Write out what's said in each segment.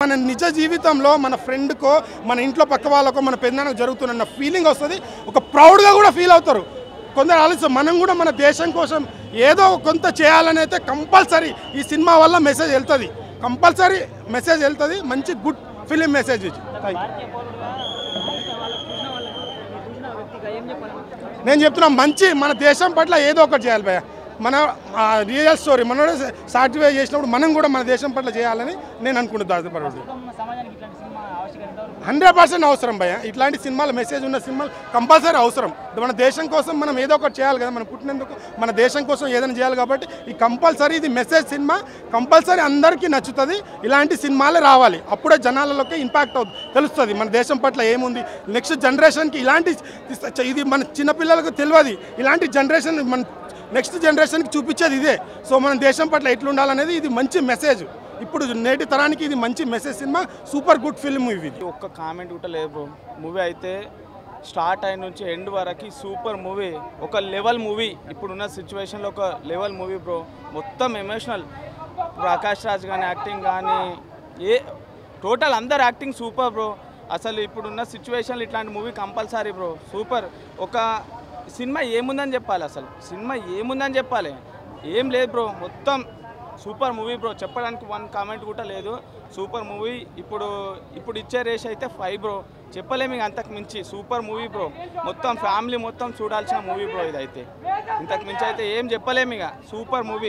మన నిజ జీవితంలో మన ఫ్రెండ్కో మన ఇంట్లో పక్క వాళ్ళకో మన పెద్దనాన్నకు జరుగుతున్న ఫీలింగ్ వస్తుంది ఒక ప్రౌడ్గా కూడా ఫీల్ అవుతారు కొందరు ఆలోచన మనం కూడా మన దేశం కోసం ఏదో కొంత చేయాలని అయితే కంపల్సరీ ఈ సినిమా వల్ల మెసేజ్ వెళ్తుంది కంపల్సరీ మెసేజ్ వెళ్తుంది మంచి గుడ్ ఫిలిం మెసేజ్ ఇది థ్యాంక్ యూ భారతీయ పౌరుడుగా చూసిన వాళ్ళకి చూసిన వాళ్ళకి మీరు చూసిన వ్యక్తిగా ఏం చెప్పాలి నేను చెప్తున్నా మంచి మన దేశం పట్ల ఏదో ఒకటి చేయాలి భయ్య మన రియల్ స్టోరీ మనోడే సాటిఫై చేసినప్పుడు మనం కూడా మన దేశం పట్ల చేయాలని నేను అనుకుంటున్నాను ప్రస్తుతం సమాజానికి ఇట్లాంటి సినిమా ఆవశ్యకత ఎంతవరకు హండ్రెడ్ పర్సెంట్ అవసరం భయ్య ఇట్లాంటి సినిమాలు మెసేజ్ ఉన్న సినిమాలు కంపల్సరీ అవసరం మన దేశం కోసం మనం ఏదో ఒకటి చేయాలి కదా మనం పుట్టినందుకు మన దేశం కోసం ఏదైనా చేయాలి కాబట్టి ఈ కంపల్సరీ ఇది మెసేజ్ సినిమా కంపల్సరీ అందరికీ నచ్చుతుంది ఇలాంటి సినిమాలే రావాలి అప్పుడే జనాలలోకి ఇంపాక్ట్ అవుతుంది తెలుస్తుంది మన దేశం పట్ల ఏముంది నెక్స్ట్ జనరేషన్కి ఇలాంటి ఇది మన చిన్నపిల్లలకు తెలియదు ఇలాంటి జనరేషన్ మన నెక్స్ట్ జనరేషన్కి చూపించేది ఇదే సో మన దేశం పట్ల ఎట్లుండాలనేది ఇది మంచి మెసేజ్ ఇప్పుడు నేటి తరానికి ఇది మంచి message cinema super good film ఇది ఒక్క కామెంట్ కూడా లేదు బ్రో మూవీ అయితే స్టార్ట్ అయిన నుంచి ఎండ్ వరకు సూపర్ మూవీ ఒక లెవెల్ మూవీ ఇప్పుడున్న సిచ్యువేషన్లో ఒక లెవెల్ మూవీ బ్రో మొత్తం ఎమోషనల్ ప్రకాష్ రాజ్ కానీ యాక్టింగ్ కానీ ఏ టోటల్ అందరు యాక్టింగ్ సూపర్ బ్రో అసలు ఇప్పుడున్న సిచ్యువేషన్లో ఇట్లాంటి మూవీ కంపల్సరీ బ్రో సూపర్ ఒక సినిమా ఏముందని చెప్పాలి అసలు సినిమా ఏముందని చెప్పాలి ఏం లేదు బ్రో మొత్తం సూపర్ మూవీ బ్రో చెప్పడానికి వన్ కామెంట్ కూడా లేదు సూపర్ మూవీ ఇప్పుడు ఇప్పుడు ఇచ్చే రేష్ అయితే ఫైవ్ బ్రో చెప్పలేము ఇక అంతకు మించి సూపర్ మూవీ బ్రో మొత్తం ఫ్యామిలీ మొత్తం చూడాల్సిన మూవీ బ్రో ఇదైతే ఇంతకు మించి అయితే ఏం చెప్పలేము ఇక సూపర్ మూవీ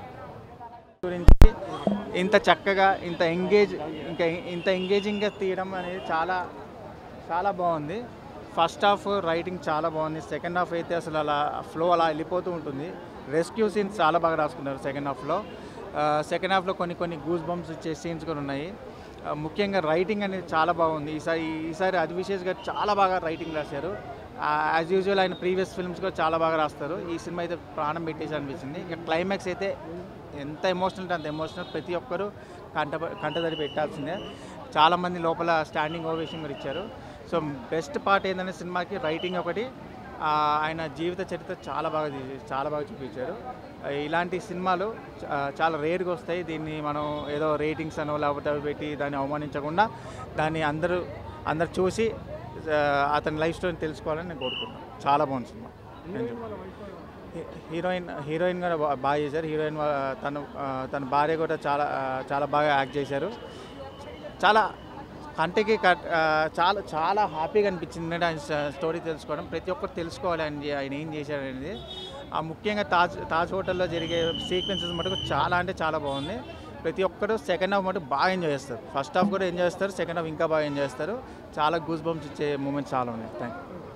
గురించి ఇంత చక్కగా ఇంత ఎంగేజ్ ఇంకా ఇంత ఎంగేజింగ్గా తీయడం అనేది చాలా చాలా బాగుంది ఫస్ట్ హాఫ్ రైటింగ్ చాలా బాగుంది సెకండ్ హాఫ్ అయితే అసలు అలా ఫ్లో అలా వెళ్ళిపోతూ ఉంటుంది రెస్క్యూ సీన్స్ చాలా బాగా రాసుకున్నారు సెకండ్ హాఫ్లో సెకండ్ హాఫ్లో కొన్ని కొన్ని గూస్ బంప్స్ ఇచ్చే సీన్స్ కూడా ఉన్నాయి ఆ, ముఖ్యంగా రైటింగ్ అనేది చాలా బాగుంది ఈసారి ఈసారి అదివిశేష్ గారు చాలా బాగా రైటింగ్ రాశారు యాజ్ యూజువల్ ఆయన ప్రీవియస్ ఫిల్మ్స్ కూడా చాలా బాగా రాస్తారు ఈ సినిమా అయితే ప్రాణం పెట్టేసి అనిపించింది ఇంకా క్లైమాక్స్ అయితే ఎంత ఎమోషనల్ అంటే అంత ఎమోషనల్ ప్రతి ఒక్కరూ కంట కంటదడి పెట్టాల్సిందే చాలామంది లోపల స్టాండింగ్ ఓవేషన్ కూడా ఇచ్చారు సో బెస్ట్ పార్ట్ ఏంటంటే సినిమాకి రైటింగ్ ఒకటి ఆ, ఆయన జీవిత చరిత్ర చాలా బాగా తీసి- చాలా బాగా చూపించారు ఆ, ఇలాంటి సినిమాలు చా- చాలా రేర్గా వస్తాయి దీన్ని మనం ఏదో రేటింగ్స్ అనో లేకపోతే అవి పెట్టి దాన్ని అవమానించకుండా దాన్ని అందరూ అందరు చూసి ఆ, అతని లైఫ్ స్టోరీని తెలుసుకోవాలని నేను కోరుకుంటున్నాను చాలా బాగుంది సినిమా Thank you. హీ- హీరోయిన్ హీరోయిన్ కూడా బా- బాగా చేశారు హీరోయిన్ వా- తను ఆ, తన భార్య కూడా చాలా ఆ, చాలా బాగా యాక్ట్ చేశారు చాలా కంటికి కట్ ఆ, చాలా చాలా హ్యాపీగా అనిపించింది ఎందుకంటే ఆయన స్ట- స్టోరీ తెలుసుకోవడం ప్రతి ఒక్కరు తెలుసుకోవాలి ఆయన చే- ఆయన ఏం చేశాడు అనేది ఆ ముఖ్యంగా తాజ్ తాజ్ హోటల్లో జరిగే సీక్వెన్సెస్ మటుకు చాలా అంటే చాలా బాగుంది ప్రతి ఒక్కరు సెకండ్ హాఫ్ మటుకు బాగా ఎంజాయ్ చేస్తారు ఫస్ట్ హాఫ్ కూడా ఎంజాయ్ చేస్తారు సెకండ్ హాఫ్ ఇంకా బాగా ఎంజాయ్ చేస్తారు చాలా గూస్ బంప్స్ ఇచ్చే మూమెంట్స్ చాలా ఉన్నాయి థ్యాంక్ యూ